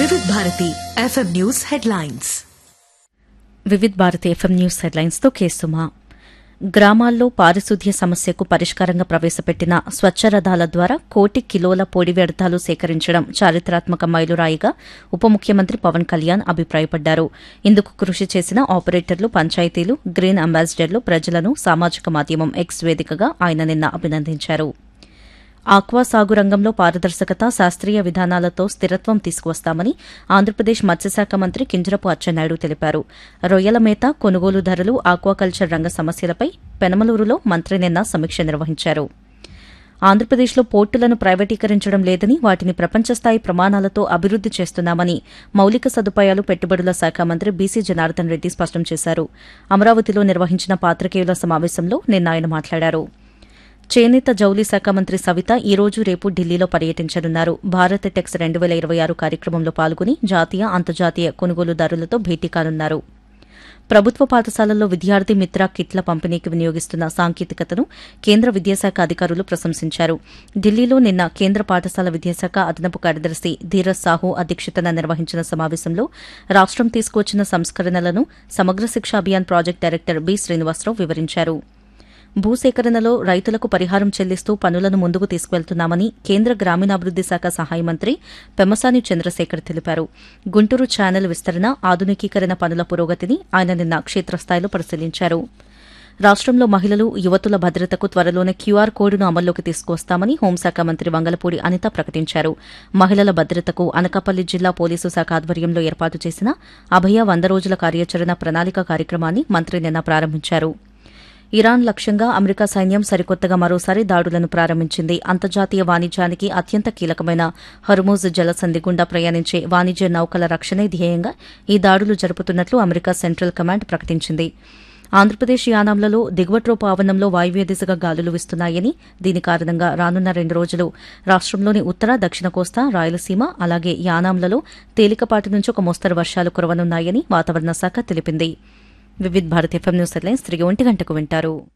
వివిధ Bharati FM news headlines Vividh Bharati FM news హెడ్లైన్స్తో కేసుమా గ్రామాల్లో పారిశుధ్య సమస్యకు పరిష్కారంగా ప్రవేశపెట్టిన స్వచ్ఛ రథాల ద్వారా కోటి కిలోల పొడి వ్యర్థాలు సేకరించడం చారిత్రాత్మక మైలురాయిగా ఉప ముఖ్యమంత్రి పవన్ కళ్యాణ్ అభిప్రాయపడ్డారు ఇందుకు కృషి చేసిన ఆపరేటర్లు పంచాయతీలు గ్రీన్ అంబాసిడర్లు ప్రజలను సామాజిక మాధ్యమం ఎక్స్ వేదికగా ఆయన నిన్న అభినందించారు ఆక్వా సాగు రంగంలో పారదర్శకత శాస్త్రీయ విధానాలతో స్థిరత్వం తీసుకువస్తామని ఆంధ్రప్రదేశ్ మత్స్యశాఖ మంత్రి కింజరపు అచ్చెన్నాయుడు తెలిపారు రొయ్యల మేత కొనుగోలు ధరలు ఆక్వాకల్చర్ రంగ సమస్యలపై పెనమలూరులో మంత్రి నిన్న సమీక్ష నిర్వహించారు ఆంధ్రప్రదేశ్లో పోర్టులను ప్రైవేటీకరించడం లేదని వాటిని ప్రపంచస్థాయి ప్రమాణాలతో అభివృద్ది చేస్తున్నామని మౌలిక సదుపాయాలు పెట్టుబడుల శాఖ మంత్రి బీసీ జనార్దన్ రెడ్డి స్పష్టం చేశారు అమరావతిలో నిర్వహించిన పాత్రికేయుల సమావేశంలో నిన్న ఆయన మాట్లాడారు చేనేత జౌళి శాఖ మంత్రి సవిత ఈ రోజు రేపు ఢిల్లీలో పర్యటించనున్నారు భారత్ టెక్స్ రెండు వేల ఇరవై ఆరు కార్యక్రమంలో పాల్గొని జాతీయ అంతర్జాతీయ కొనుగోలుదారులతో భేటీ కానున్నారు ప్రభుత్వ పాఠశాలల్లో విద్యార్థి మిత్ర కిట్ల పంపిణీకి వినియోగిస్తున్న సాంకేతికతను కేంద్ర విద్యాశాఖ అధికారులు ప్రశంసించారు ఢిల్లీలో నిన్న కేంద్ర పాఠశాల విద్యాశాఖ అదనపు కార్యదర్శి ధీరజ్ సాహు అధ్యక్షతన నిర్వహించిన సమావేశంలో రాష్టం తీసుకువచ్చిన సంస్కరణలను Samagra Shiksha Abhiyan project director B Srinivasarao వివరించారు భూసేకరణలో రైతులకు పరిహారం చెల్లిస్తూ పనులను ముందుకు తీసుకువెళ్తున్నామని కేంద్ర గ్రామీణాభివృద్ది శాఖ సహాయ మంత్రి పెమ్మసాని చంద్రశేఖర్ తెలిపారు గుంటూరు ఛానల్ విస్తరణ ఆధునికీకరణ పనుల పురోగతిని ఆయన నిన్న క్షేత్రస్థాయిలో పరిశీలించారు రాష్టంలో మహిళలు యువతుల భద్రతకు త్వరలోనే క్యూఆర్ కోడ్ను అమల్లోకి తీసుకువస్తామని హోంశాఖ మంత్రి వంగలపూడి అనిత ప్రకటించారు మహిళల భద్రతకు అనకాపల్లి జిల్లా పోలీసు శాఖ ఆధ్వర్యంలో ఏర్పాటు చేసిన అభయ వంద రోజుల కార్యాచరణ ప్రణాళిక కార్యక్రమాన్ని మంత్రి నిన్న ప్రారంభించారు ఇరాన్ లక్ష్యంగా అమెరికా సైన్యం సరికొత్తగా మరోసారి దాడులను ప్రారంభించింది అంతర్జాతీయ వాణిజ్యానికి అత్యంత కీలకమైన హర్మూజ్ జలసంధి గుండా ప్రయాణించే వాణిజ్య నౌకల రక్షణే ధ్యేయంగా ఈ దాడులు జరుపుతున్నట్లు అమెరికా సెంట్రల్ కమాండ్ ప్రకటించింది ఆంధ్రప్రదేశ్ యానాంలలో దిగువట్రోపు ఆవరణంలో వాయువ్య దిశగా గాలులు వీస్తున్నాయని దీని కారణంగా రానున్న రెండు రోజులు రాష్టంలోని ఉత్తర దక్షిణ కోస్తా రాయలసీమ అలాగే యానాంలలో తేలికపాటి నుంచి ఒక మోస్తరు వర్షాలు కురవనున్నాయని వాతావరణ శాఖ తెలిపింది Vividh Bharat FM news headlines తిరిగి ఒంటి గంటకు వింటారు